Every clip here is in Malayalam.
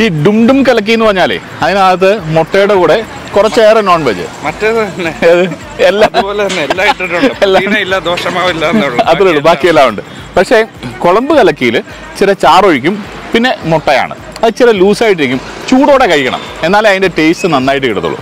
ഈ ഡും ഡും കലക്കി എന്ന് പറഞ്ഞാലേ അതിനകത്ത് മുട്ടയുടെ കൂടെ കുറച്ചേറെ നോൺ വെജ് മറ്റേത് തന്നെ എല്ലാം അതുപോലെ തന്നെ എല്ലാം ഇട്ടിട്ടുണ്ട് എല്ലാം. പുതിന ഇല്ല ദോഷമാവില്ല എന്നുള്ളൂ അത്രേ ഉള്ളൂ ബാക്കിയെല്ലാം ഉണ്ട് പക്ഷേ കുളമ്പ് കലക്കിയിൽ ചില ചാറൊഴിക്കും പിന്നെ മുട്ടയാണ് അത് ചില ലൂസായിട്ടിരിക്കും ചൂടോടെ കഴിക്കണം എന്നാലേ അതിൻ്റെ ടേസ്റ്റ് നന്നായിട്ട് കിട്ടത്തുള്ളൂ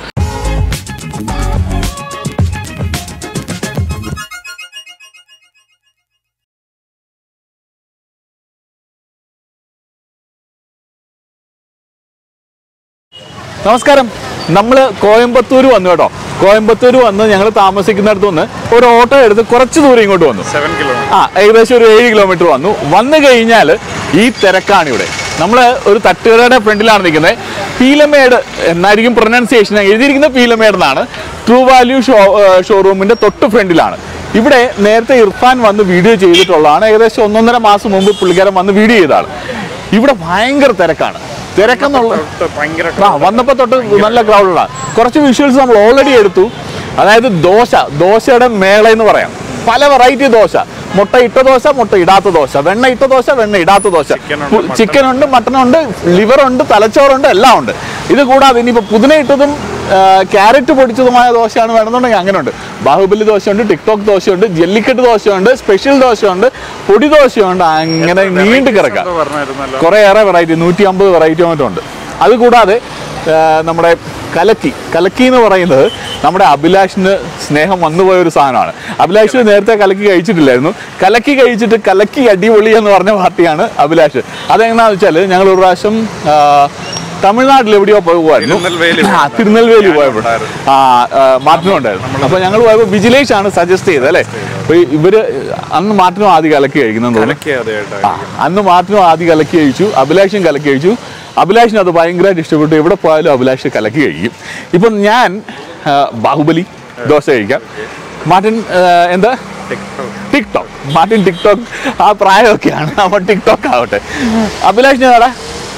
നമസ്കാരം നമ്മൾ കോയമ്പത്തൂർ വന്നു കേട്ടോ കോയമ്പത്തൂർ വന്ന് ഞങ്ങൾ താമസിക്കുന്നിടത്ത് നിന്ന് ഒരു ഓട്ടോ എടുത്ത് കുറച്ച് ദൂരം ഇങ്ങോട്ട് വന്നു സെവൻ കിലോമീറ്റർ ആ ഏകദേശം ഒരു ഏഴ് കിലോമീറ്റർ വന്നു വന്നു കഴിഞ്ഞാൽ ഈ തിരക്കാണ് ഇവിടെ നമ്മൾ ഒരു തട്ടുകടയുടെ ഫ്രണ്ടിലാണ് നിൽക്കുന്നത് പീലമേട് എന്നായിരിക്കും പ്രൊനൗൺസിയേഷൻ എഴുതിയിരിക്കുന്ന പീലമേട് എന്നാണ് ട്രൂ വാല്യൂ ഷോ ഷോറൂമിന്റെ തൊട്ട് ഫ്രണ്ടിലാണ് ഇവിടെ നേരത്തെ ഇർഫാൻ വന്ന് വീഡിയോ ചെയ്തിട്ടുള്ളതാണ് ഏകദേശം ഒന്നൊന്നര മാസം മുമ്പ് പുള്ളിക്കാരൻ വന്ന് വീഡിയോ ചെയ്തതാണ് ഇവിടെ ഭയങ്കര തിരക്കാണ് തിരക്കെന്നുള്ള ഭയങ്കര ആ വന്നപ്പോൾ തൊട്ട് നല്ല ക്രൗഡാണ് കുറച്ച് വിഷ്വൽസ് നമ്മൾ ഓൾറെഡി എടുത്തു അതായത് ദോശ ദോശയുടെ മേള എന്ന് പറയാം പല വെറൈറ്റി ദോശ മുട്ട ഇട്ട ദോശ മുട്ട ഇടാത്ത ദോശ വെണ്ണ ഇട്ട ദോശ വെണ്ണ ഇടാത്ത ദോശ Chicken ഉണ്ട്, mutton ചിക്കൻ ഉണ്ട് മട്ടൺ ഉണ്ട് ലിവർ ഉണ്ട് തലച്ചോറുണ്ട് എല്ലാം ഉണ്ട് ഇത് കൂടാതെ ഇനിയിപ്പോൾ പുതിന ഇട്ടതും ക്യാരറ്റ് പൊടിച്ചതുമായ ദോശയാണ് വേണമെന്നുണ്ടെങ്കിൽ അങ്ങനെ ഉണ്ട് ബാഹുബലി ദോശയുണ്ട് ടിക്ടോക്ക് ദോശയുണ്ട് ജല്ലിക്കെട്ട് ദോശയുണ്ട് സ്പെഷ്യൽ ദോശയുണ്ട് പൊടി ദോശയുണ്ട് അങ്ങനെ നീണ്ടു കിടക്കാം പറഞ്ഞായിരുന്നല്ലോ കുറേയേറെ വെറൈറ്റി നൂറ്റി അമ്പത് വെറൈറ്റി മറ്റുണ്ട് അതുകൂടാതെ ആ, നമ്മുടെ കലക്കി കലക്കി എന്ന് പറയുന്നത് നമ്മുടെ അഭിലാഷിന് സ്നേഹം വന്നുപോയ ഒരു സാധനമാണ് അഭിലാഷ് നേരത്തെ കലക്കി കഴിച്ചിട്ടില്ലായിരുന്നു കലക്കി കഴിച്ചിട്ട് കലക്കി അടിപൊളി എന്ന് പറഞ്ഞ പാർട്ടിയാണ് അഭിലാഷ് അതെങ്ങനെയാണെന്ന് വെച്ചാൽ ഞങ്ങൾ ഒരു പ്രാവശ്യം ആ, തമിഴ്നാട്ടിൽ എവിടെയോ പോകുമായിരുന്നു തിരുനെൽവേലി ആ തിരുനെൽവേലി പോയപ്പോൾ ഉണ്ടായിരുന്നു. ആ ആ, മാർട്ടിനും ഉണ്ടായിരുന്നു അപ്പോൾ ഞങ്ങൾ പോയപ്പോൾ വിജിലേഷ് ആണ് സജസ്റ്റ് ചെയ്തത് അല്ലേ അപ്പോൾ ഇവര് അന്ന് മാർട്ടിനും ആദ്യം കലക്കി കഴിക്കുന്നെന്ന് തോന്നുന്നു കലക്കി ആദ്യമായിട്ട് ആ, അന്ന് മാർട്ടിനും ആദ്യം കലക്കി കഴിച്ചു അഭിലാഷും കലക്കി കഴിച്ചു അഭിലാഷിന് അത് ഭയങ്കരമായിട്ട് ഇഷ്ടപ്പെട്ടു എവിടെ പോയാലും അഭിലാഷ് കലക്കി കഴിക്കും ഇപ്പം ഞാൻ ആ, ബാഹുബലി ദോശ കഴിക്കാം മാർട്ടിൻ ആ, എന്താ ടിക്ടോക്ക് മാർട്ടിൻ ടിക്ടോക്ക് ആ പ്രായമൊക്കെയാണ് അവൻ ടിക്ടോക്ക് ആവട്ടെ അഭിലാഷിന് ഏതാടാ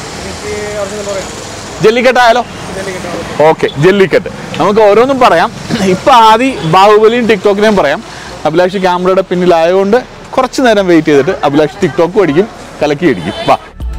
ജല്ലിക്കെട്ടായാലോ ഓക്കെ ജല്ലിക്കെട്ട് നമുക്ക് ഓരോന്നും പറയാം ഇപ്പൊ ആദ്യം ബാഹുബലിയും ടിക്ടോക്കിനെയും പറയാം അഭിലാഷ് ക്യാമറയുടെ പിന്നിലായതുകൊണ്ട് കുറച്ച് നേരം വെയിറ്റ് ചെയ്തിട്ട് അഭിലാഷ് ടിക്ടോക്ക് അടിക്കും കലക്കി അടിക്കും വാ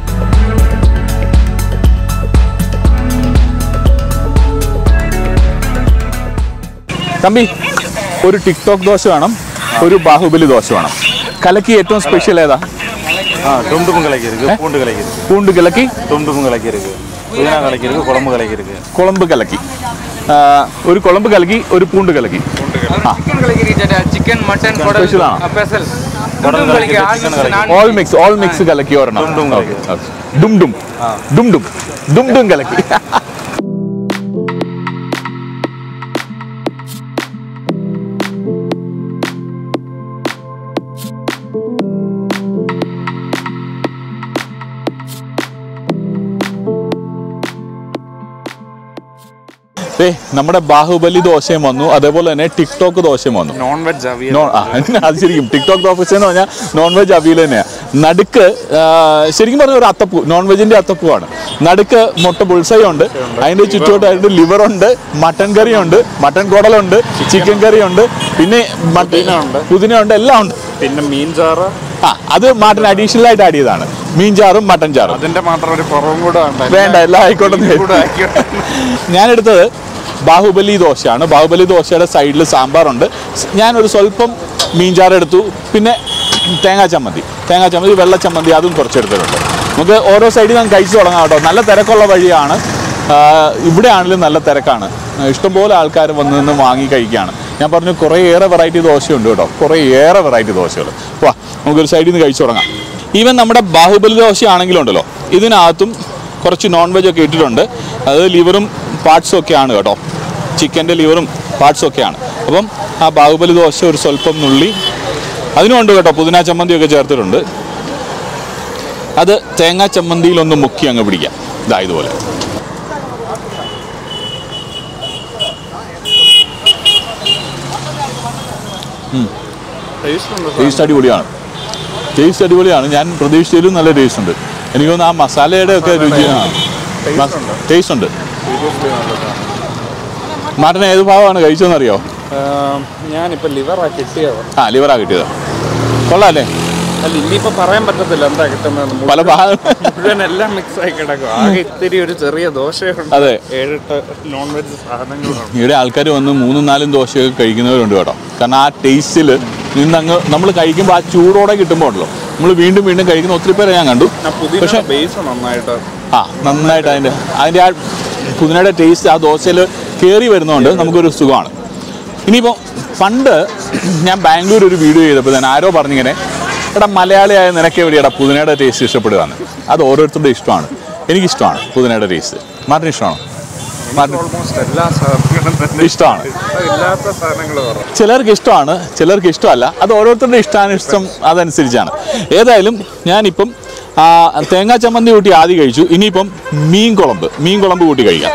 തമ്പി ഒരു ടിക്ടോക്ക് ദോശ വേണം ഒരു ബാഹുബലി ദോശ വേണം കലക്കി ഏറ്റവും സ്പെഷ്യൽ ഏതാ ஆ டும்டும் கலக்கி இருக்கு பூண்டு கலக்கி இருக்கு പൂണ്ട് കലക്കി டும்டும் கலக்கி இருக்கு புதினா கலக்கி இருக்கு குழம்பு கலக்கி இருக்கு കുളമ്പ് കലക്കി ആ, ഒരു കുളമ്പ് കലക്കി ഒരു പൂണ്ട് കലക്കി ಚಿಕನ್ ಕಲಕಿರಿ ചേട്ടാ ചിക്കൻ മട്ടൻ Special ആണോ? സ്പെഷ്യൽ குடல் கலக்கி இருக்கு சிக்கன் கலக்கி ഓൾ മിക്സ് ഓൾ മിക്സ് കലക്കി ഒരെണ്ണം ഡും ഡും കലക്കി. Okay, okay. ഡും ഡും ഡും ഡും ഡും ഡും കലക്കി ദേ, നമ്മുടെ ബാഹുബലി ദോശയും വന്നു അതേപോലെ തന്നെ ടിക്ടോക്ക് ദോശയും വന്നു നോൺ വെജ് അവിയൽ നോൺ ആ അത് ശരിക്കും ടിക്ടോക്ക് ദോശ എന്ന് പറഞ്ഞാൽ നോൺ വെജ് അവിയൽ തന്നെയാണ് നടുക്ക് ആ, ശരിക്കും പറഞ്ഞ ഒരു അത്തപ്പൂ നോൺ വെജിന്റെ അത്തപ്പൂവാണ് നടുക്ക് മുട്ട ബുൾസൈ ഉണ്ട് അതിന്റെ ചുറ്റോട്ടായിട്ട് ലിവർ ഉണ്ട് മട്ടൻ കറി ഉണ്ട് മട്ടൻ കുടലുണ്ട് ചിക്കൻ കറി ഉണ്ട് പിന്നെ പുതിന ഉണ്ട്. പുതിന ഉണ്ട് എല്ലാം ഉണ്ട് പിന്നെ മീൻ ചാറ് ആ അത് മട്ടൻ അഡീഷണൽ ആയിട്ട് ആഡ് ചെയ്തതാണ് മീൻ ചാറും മട്ടൻ ചാറും അതിന്റെ മാത്രം ഒരു കുറവും കൂടെ ഉണ്ട് വേണ്ട എല്ലാം ആയിക്കോട്ടെ എന്ന് കൂടെ ആക്കിയോ. ഞാൻ എടുത്തത് ബാഹുബലി ദോശയാണ് ബാഹുബലി ദോശയുടെ സൈഡിൽ സാമ്പാറുണ്ട് സ് ഞാനൊരു സ്വല്പം മീൻചാറ് എടുത്തു പിന്നെ തേങ്ങാ ചമ്മന്തി തേങ്ങാ ചമ്മന്തി വെള്ള ചമ്മന്തി അതും കുറച്ചെടുത്തിട്ടുണ്ട് നമുക്ക് ഓരോ സൈഡിൽ നിന്ന് കഴിച്ചു തുടങ്ങാം കേട്ടോ നല്ല തിരക്കുള്ള വഴിയാണ് ആ, ഇവിടെ ആണെങ്കിലും നല്ല തിരക്കാണ് ആ, ഇഷ്ടംപോലെ ആൾക്കാർ വന്ന് നിന്ന് വാങ്ങി കഴിക്കുകയാണ് ഞാൻ പറഞ്ഞു കുറേയേറെ വെറൈറ്റി ദോശയുണ്ട് കേട്ടോ കുറേയേറെ വെറൈറ്റി ദോശകൾ വാ നമുക്കൊരു സൈഡിൽ നിന്ന് കഴിച്ചു തുടങ്ങാം ഈവൻ നമ്മുടെ ബാഹുബലി ദോശയാണെങ്കിലുണ്ടല്ലോ ഇതിനകത്തും കുറച്ച് നോൺ വെജ് ഒക്കെ ഇട്ടിട്ടുണ്ട് അത് ലിവറും പാർട്സും ഒക്കെയാണ് കേട്ടോ ചിക്കൻ്റെ ലിവറും പാർട്സും ഒക്കെയാണ് അപ്പം ആ ബാഹുബലി ദോശ ഒരു സ്വല്പം നുള്ളി അതിനുമുണ്ട് കേട്ടോ പുതിന ചമ്മന്തിയൊക്കെ ചേർത്തിട്ടുണ്ട് അത് തേങ്ങാ ചമ്മന്തിയിലൊന്ന് മുക്കി അങ്ങ് പിടിക്കാം ഇതാ ഇതുപോലെ ടേസ്റ്റ് അടിപൊളിയാണ് ടേസ്റ്റ് അടിപൊളിയാണ് ഞാൻ പ്രതീക്ഷിച്ചതിലും നല്ല ടേസ്റ്റ് ഉണ്ട് എനിക്ക് തോന്നുന്നു ആ മസാലയുടെ ഒക്കെ രുചിയാണ് ടേസ്റ്റ് ഉണ്ട് മട്ടൻ ഏത് ഭാഗമാണ് കഴിച്ചതെന്നറിയോ ഞാനിപ്പോ ലിവറാ കിട്ടിയത് ആ ലിവറാ കിട്ടിയത് കൊള്ളാം അല്ലേ അല്ല ഇനിയിപ്പോ പറയാൻ പറ്റത്തില്ല എന്താ കിട്ടുന്നത് പല ഭാഗം മുഴുവൻ എല്ലാം മിക്സ് ആയി കിടക്കും ആകെ ഇത്തിരി ഒരു ചെറിയ ദോശയുണ്ട് അതെ. ഏഴെട്ട് നോൺ വെജ് സാധനങ്ങളുണ്ട് ഇവിടെ ആൾക്കാർ വന്ന് മൂന്നും നാലും ദോശയൊക്കെ കഴിക്കുന്നവരുണ്ട് കേട്ടോ കാരണം ആ ടേസ്റ്റിൽ നിന്നങ്ങ് നമ്മൾ കഴിക്കുമ്പോൾ ആ ചൂടോടെ കിട്ടുമ്പോൾ ഉണ്ടല്ലോ നമ്മൾ വീണ്ടും വീണ്ടും കഴിക്കുന്ന ഒത്തിരി പേരെ ഞാൻ കണ്ടു ആ പുതിയ പക്ഷെ ബേസ് നന്നായിട്ട് ആ നന്നായിട്ട് അതിൻ്റെ അതിൻ്റെ ആ പുതിനയുടെ ടേസ്റ്റ് ആ ദോശയിൽ കയറി വരുന്നതുകൊണ്ട് നമുക്കൊരു സുഖമാണ് ഇനിയിപ്പോൾ പണ്ട് ഞാൻ ബാംഗ്ലൂർ ഒരു വീഡിയോ ചെയ്തപ്പോൾ തന്നെ ആരോ പറഞ്ഞിങ്ങനെ എടാ മലയാളിയായ നിനക്ക് എവിടെയാടാ പുതിനയുടെ ടേസ്റ്റ് ഇഷ്ടപ്പെടുകയെന്ന് അത് ഓരോരുത്തരുടെ ഇഷ്ടമാണ് എനിക്കിഷ്ടമാണ് പുതിനയുടെ ടേസ്റ്റ് മാർട്ടിന് ഇഷ്ടമാണോ മാർട്ടിൻ ഓൾമോസ്റ്റ് എല്ലാ സാധനങ്ങളും തന്നെ ഇഷ്ടമാണ് ഇല്ലാത്ത സാധനങ്ങൾ പറ ചിലർക്ക് ഇഷ്ടമാണ് ചിലർക്ക് ഇഷ്ടമല്ല അത് ഓരോരുത്തരുടെ ഇഷ്ടാനിഷ്ടം അതനുസരിച്ചാണ് ഏതായാലും ഞാനിപ്പം ആ, തേങ്ങാ ചമ്മന്തി കൂട്ടി ആദ്യം കഴിച്ചു ഇനിയിപ്പം മീൻ കുളമ്പ് മീൻ കുളമ്പ് കൂട്ടി കഴിക്കാം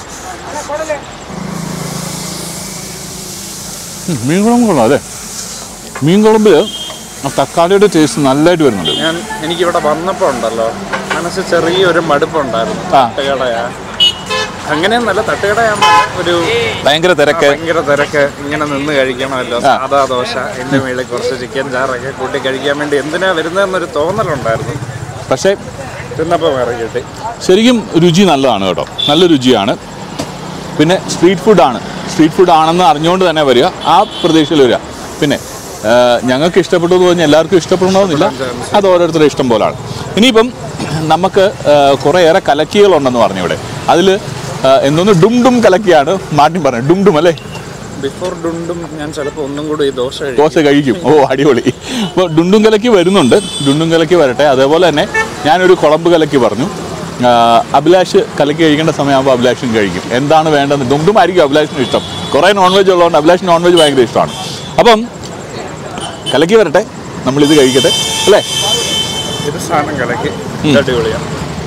ഉം, മീൻ കുളമ്പ് കൊള്ളാം അല്ലേ മീൻ കുളമ്പിൽ ആ തക്കാളിയുടെ ടേസ്റ്റ് നല്ലതായിട്ട് വരുന്നുണ്ട് ഞാൻ എനിക്കിവിടെ വന്നപ്പോ ഉണ്ടല്ലോ മനസ്സ് ചെറിയൊരു മടുപ്പുണ്ടായിരുന്നു ആ. തട്ടുകടയാ അങ്ങനെയൊന്നല്ല തട്ടുകടയാകുമ്പോ ഒരു ഭയങ്കര തിരക്ക് ഭയങ്കര തിരക്ക് ഇങ്ങനെ നിന്ന് കഴിക്കണമല്ലോ ആ. സാധാ ദോശ എന്റെ മേളിൽ കുറച്ച് ചിക്കൻ ചാറൊക്കെ കൂട്ടി കഴിക്കാൻ വേണ്ടി എന്തിനാ വരുന്നതെന്നൊരു തോന്നലുണ്ടായിരുന്നു പക്ഷേ തിന്നപ്പോ വേറെ കിട്ടി ശരിക്കും രുചി നല്ലതാണ് കേട്ടോ നല്ല രുചിയാണ് പിന്നെ സ്ട്രീറ്റ് ഫുഡാണ് സ്ട്രീറ്റ് ഫുഡ് ആണെന്ന് അറിഞ്ഞുകൊണ്ട് തന്നെ വരിക ആ പ്രതീക്ഷയിൽ വരിക പിന്നെ ആ, ഞങ്ങൾക്ക് ഇഷ്ടപ്പെട്ടു എന്ന് പറഞ്ഞാൽ എല്ലാവർക്കും ഇഷ്ടപ്പെടണമെന്നില്ല അത് ഓരോരുത്തരുടെ ഇഷ്ടം പോലാണ് ഇനിയിപ്പം നമുക്ക് ആ, കുറേയേറെ കലക്കികളുണ്ടെന്ന് പറഞ്ഞു ഇവിടെ അതിൽ എന്തോന്ന് ഡും ഡും കലക്കിയാണ് മാർട്ടിൻ പറഞ്ഞത് ഡും ഡും അല്ലേ ബിഫോർ ഡുണ്ടും ഞാൻ ചിലപ്പോൾ ഒന്നും കൂടി ഈ ദോശ കഴിക്കും ദോശ കഴിക്കും ഓ അടിപൊളി അപ്പോൾ ഡുണ്ടും കലക്കി വരുന്നുണ്ട് ഡുണ്ടും കലക്കി വരട്ടെ അതേപോലെ തന്നെ ഞാനൊരു കുളമ്പ് കലക്കി പറഞ്ഞു ആ, അഭിലാഷ് കലക്കി കഴിക്കേണ്ട സമയമാകുമ്പോൾ അഭിലാഷും കഴിക്കും എന്താണ് വേണ്ടതെന്ന് ഡുണ്ടും ആയിരിക്കും അഭിലാഷിന് ഇഷ്ടം കുറേ നോൺ വെജ് ഉള്ളതുകൊണ്ട് അഭിലാഷ് നോൺ വെജ് ഭയങ്കര ഇഷ്ടമാണ് അപ്പം കലക്കി വരട്ടെ നമ്മളിത് കഴിക്കട്ടെ അല്ലേ ഇത് സാധനം കലക്കി അടിപൊളിയാണ്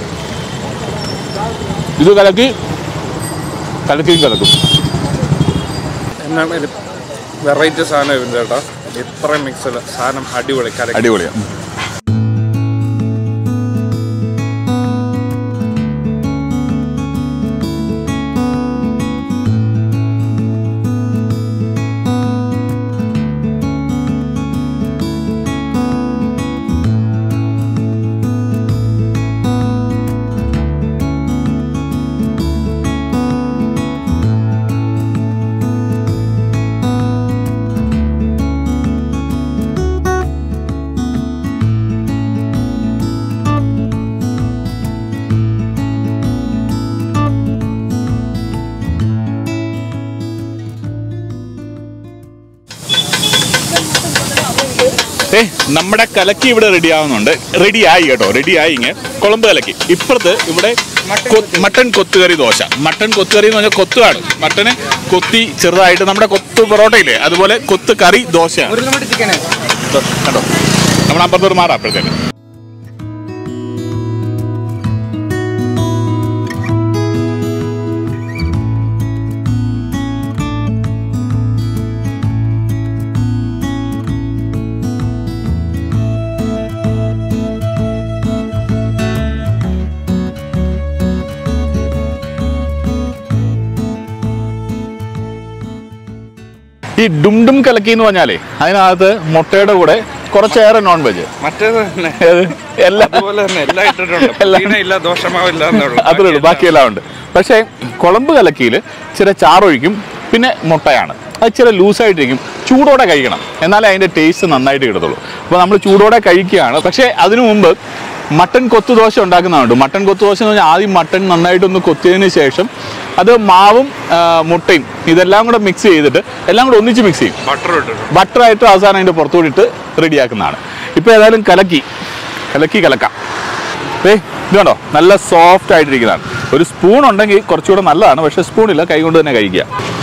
ഇത് കലക്കി കലക്കിയും കലക്കും എന്നാണ് ഒരു വെറൈറ്റി സാധനം ഇതിൻ്റെ ചേട്ടാ ഇത്രയും മിക്സിൽ സാധനം അടിപൊളി കലക്കി അടിപൊളിയാണ് ഏ നമ്മുടെ കലക്കി ഇവിടെ റെഡി ആവുന്നുണ്ട് റെഡി ആയി കേട്ടോ റെഡി ആയി ഇങ്ങനെ കുളമ്പ് കലക്കി ഇപ്പുറത്ത് ഇവിടെ കൊ- മട്ടൻ കൊത്തുകറി ദോശ മട്ടൻ കൊത്തുകറി എന്ന് പറഞ്ഞാൽ കൊത്തുകയാണ് മട്ടനെ കൊത്തി ചെറുതായിട്ട് നമ്മുടെ കൊത്തു പൊറോട്ടയില്ലേ അതുപോലെ കൊത്ത് കറി ദോശയാണ് ഉരുളമുട്ടി ചിക്കന് ദോ, കണ്ടോ നമ്മൾ അപ്പുറത്തോട്ട് മാറാം അപ്പോഴത്തേക്ക് ഈ ഡും ഡും കലക്കി എന്ന് പറഞ്ഞാലേ അതിനകത്ത് മുട്ടയുടെ കൂടെ കുറച്ചേറെ നോൺ വെജ് മറ്റേത് തന്നെ എല്ലാം അതുപോലെ തന്നെ എല്ലാം ഇട്ടിട്ടുണ്ട് എല്ലാം. പുതിന ഇല്ല ദോഷമാവില്ല എന്നുള്ളൂ അത്രേ ഉള്ളൂ ബാക്കിയെല്ലാം ഉണ്ട് പക്ഷേ കുളമ്പ് കലക്കിയിൽ ചില ചാറൊഴിക്കും പിന്നെ മുട്ടയാണ് അത് ചില ലൂസായിട്ടിരിക്കും ചൂടോടെ കഴിക്കണം എന്നാലേ അതിൻ്റെ ടേസ്റ്റ് നന്നായിട്ട് കിട്ടത്തുള്ളൂ അപ്പോൾ നമ്മൾ ചൂടോടെ കഴിക്കുകയാണ് പക്ഷേ അതിനു മുമ്പ് മട്ടൻ കൊത്തു ദോശ ഉണ്ടാക്കുന്നതുണ്ട് മട്ടൻ കൊത്തു ദോശ എന്ന് പറഞ്ഞാൽ ആദ്യം മട്ടൻ നന്നായിട്ടൊന്ന് കൊത്തിയതിന് ശേഷം അത് മാവും ആ, മുട്ടയും ഇതെല്ലാം കൂടെ മിക്സ് ചെയ്തിട്ട് എല്ലാം കൂടെ ഒന്നിച്ച് മിക്സ് ചെയ്യും ബട്ടർ ഇട്ടിട്ടുണ്ട് ബട്ടറായിട്ട് അവസാനം അതിൻ്റെ പുറത്തുകൂടി ഇട്ട് റെഡിയാക്കുന്നതാണ് ഇപ്പോൾ ഏതായാലും കലക്കി കലക്കി കലക്കാം ഏ ഇത് കണ്ടോ നല്ല സോഫ്റ്റ് ആയിട്ടിരിക്കുന്നതാണ് ഒരു സ്പൂൺ ഉണ്ടെങ്കിൽ കുറച്ചുകൂടെ നല്ലതാണ് പക്ഷേ സ്പൂണില്ല കൈ കൊണ്ട് തന്നെ കഴിക്കുക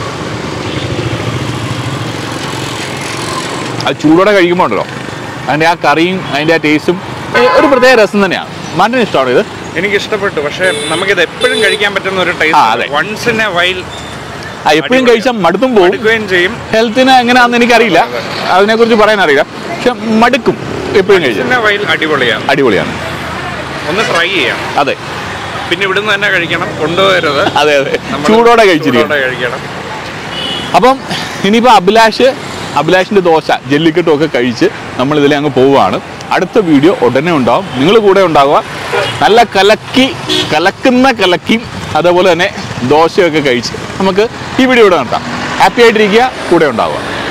അത് ചൂടോടെ കഴിക്കുമ്പോൾ ഉണ്ടല്ലോ അതിൻ്റെ ആ കറിയും അതിൻ്റെ ആ ടേസ്റ്റും ഒരു പ്രത്യേക രസം തന്നെയാണ് മാറ്റിന് ഇഷ്ടമാണ് ഇത് എനിക്ക് ഇഷ്ടപ്പെട്ടു പക്ഷെ നമുക്കിത് എപ്പോഴും കഴിക്കാൻ പറ്റുന്ന ഒരു ആ, അതെ. Taste once in a while ആ എപ്പോഴും കഴിച്ചാൽ മടുത്തും പോകും എടുക്കുകയും ചെയ്യും ഹെൽത്തിന് എങ്ങനെയാണെന്ന് എനിക്കറിയില്ല അതിനെക്കുറിച്ച് പറയാൻ അറിയില്ല പക്ഷെ മടുക്കും എപ്പോഴും കഴിച്ചാൽ ഇൻ എ വൈൽ അടിപൊളിയാണ് അടിപൊളിയാണ് ഒന്ന് ട്രൈ ചെയ്യാം അതെ പിന്നെ ഇവിടുന്ന് തന്നെ കഴിക്കണം കൊണ്ടുപോകരുത് അതെ അതെ നമ്മള് ചൂടോടെ കഴിച്ചിരിക്കും ചൂടോടെ കഴിക്കണം അപ്പം ഇനിയിപ്പോൾ അഭിലാഷ് അഭിലാഷിൻ്റെ ദോശ ജല്ലിക്കെട്ടും ഒക്കെ കഴിച്ച് നമ്മൾ ഇതിലെ അങ്ങ് പോവുകയാണ് അടുത്ത വീഡിയോ ഉടനെ ഉണ്ടാവും നിങ്ങൾ കൂടെ ഉണ്ടാവുക നല്ല കലക്കി കലക്കുന്ന കലക്കി അതേപോലെ തന്നെ ദോശയൊക്കെ കഴിച്ച് നമുക്ക് ഈ വീഡിയോ ഇവിടെ നടത്താം ഹാപ്പി ആയിട്ടിരിക്കുക കൂടെ ഉണ്ടാവുക